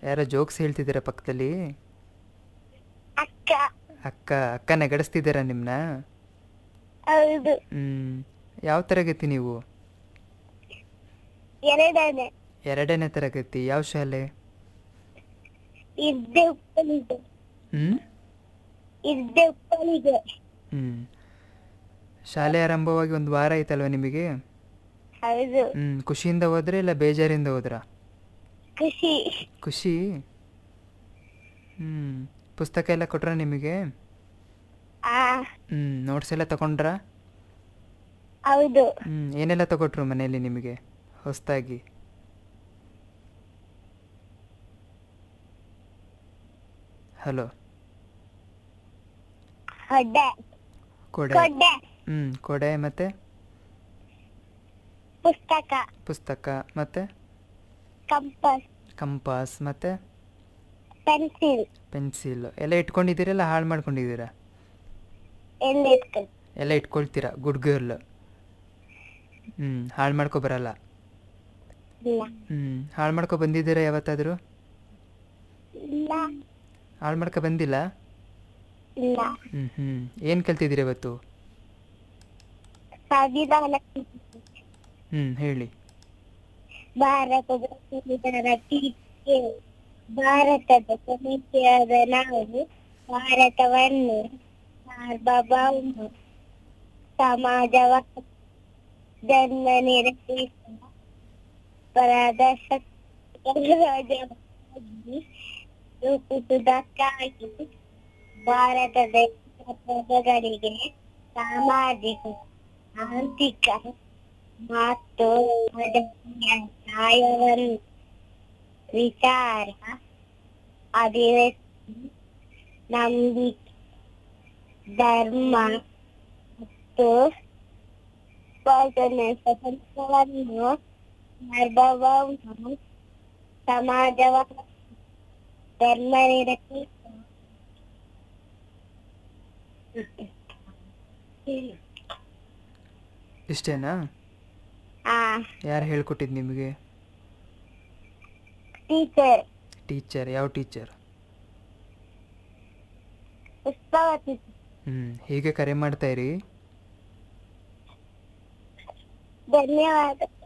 ಯಾರೋ ಜೋಕ್ಸ್ ಹೇಳ್ತಿದ್ದೀರಾ ಪಕ್ಕದಲ್ಲಿ ಅಕ್ಕ ಅಕ್ಕ ಅಕ್ಕ ನೆಗಡಿಸ್ತಿದ್ದೀರಾ ನಿಮ್ಮನ್ನ ಹೌದು ಹ್ಞೂ ಯಾವ ತರಗತಿ ನೀವು ಎರಡನೇ ಎರಡನೇ ತರಗತಿ ಯಾವ ಶಾಲೆ ಇದ್ದೆ ಉಪ್ಪಲಿಗೆ ಹ್ಞೂ ಇದ್ದೆ ಉಪ್ಪಲಿಗೆ ಹ್ಞೂ ಶಾಲೆ ಆರಂಭವಾಗಿ ಒಂದು ವಾರ ಆಯ್ತಲ್ವ ನಿಮಗೆ ಹೌದು ಹ್ಞೂ ಖುಷಿಯಿಂದ ಹೋದ್ರೆ ಇಲ್ಲ ಬೇಜಾರಿಂದ ಹೋದ್ರಾ ಖುಷಿ ಖುಷಿ ಹ್ಞೂ ಪುಸ್ತಕ ಎಲ್ಲ ಕೊಟ್ರಾ ನಿಮಗೆ ಆ ಹ್ಞೂ ನೋಟ್ಸ್ ಎಲ್ಲ ತಗೊಂಡ್ರಾ ಹೌದು ಹ್ಞೂ ಏನೆಲ್ಲ ತಗೊಟ್ರು ಮನೆಯಲ್ಲಿ ನಿಮಗೆ ಹೊಸದಾಗಿ ಹಲೋ ಹೊಡ್ಡೆ ಕೊಡೆ ಕೊಡ್ಡೆ ಹ್ಞೂ ಕೊಡೆ ಮತ್ತು ಪುಸ್ತಕ ಪುಸ್ತಕ ಮತ್ತು ಕಂಪಸ್ ಕಂಪಾಸ್ ಮತ್ತು ಪೆನ್ಸಿಲ್ ಪೆನ್ಸಿಲ್ ಎಲ್ಲ ಇಟ್ಕೊಂಡಿದ್ದೀರಲ್ಲ ಹಾಳು ಮಾಡ್ಕೊಂಡಿದ್ದೀರಾ ಎಲ್ಲ ಇಟ್ಕೊಂಡು ಎಲ್ಲ ಇಟ್ಕೊಳ್ತೀರಾ ಗುಡ್ ಗರ್ಲ್ ಹ್ಞೂ ಹಾಳು ಮಾಡ್ಕೊ ಬರಲ್ಲ ಇಲ್ಲ ಹ್ಞೂ ಹಾಳು ಮಾಡ್ಕೊ ಬಂದಿದ್ದೀರಾ ಯಾವತ್ತಾದರೂ ಇಲ್ಲ ಹಾಳು ಮಾಡ್ಕೊ ಬಂದಿಲ್ಲ ಇಲ್ಲ ಹ್ಞೂ ಹ್ಞೂ ಏನು ಕಲ್ತಿದ್ದೀರಿ ಇವತ್ತು ಸಂವಿಧಾನ ಹ್ಞೂ ಹೇಳಿ ಭಾರತದ ಸಂವಿಧಾನ ಟೀಕೆ ಭಾರತದ ಸಮಿತಿಯಾದ ನಾವು ಭಾರತವನ್ನು ಸಾರ್ವಭೌಮ ಸಮಾಜವಾದ ಧರ್ಮ ನಿರಪೇಕ್ಷ ಪ್ರದರ್ಶಕವಾಗಿ ರೂಪಿಸುವುದಕ್ಕಾಗಿ ಭಾರತದ ಪ್ರಜೆಗಳಿಗೆ ಸಾಮಾಜಿಕ ಆರ್ಥಿಕ ಮತ್ತು ರಾಜಕೀಯ ನ್ಯಾಯವನ್ನು ವಿಚಾರ ಅಭಿವ್ಯಕ್ತಿ ನಂಬಿಕೆ ಧರ್ಮ ಮತ್ತು ಉಪಾಸನೆ ಸ್ವತಂತ್ರವನ್ನು ಸಾರ್ವಭೌಮ ಸಮಾಜವ ಧರ್ಮ ನಿರಪೇಕ್ಷ ಇಷ್ಟೇನಾ ಆ ಯಾರು ಹೇಳ್ಕೊಟ್ಟಿದ್ದು ನಿಮಗೆ ಟೀಚರ್ ಟೀಚರ್ ಯಾವ ಟೀಚರ್ ಪುಷ್ಪವತಿ ಹ್ಞೂ ಹೀಗೆ ಕರೆ ಮಾಡ್ತಾ ಇರಿ ಧನ್ಯವಾದ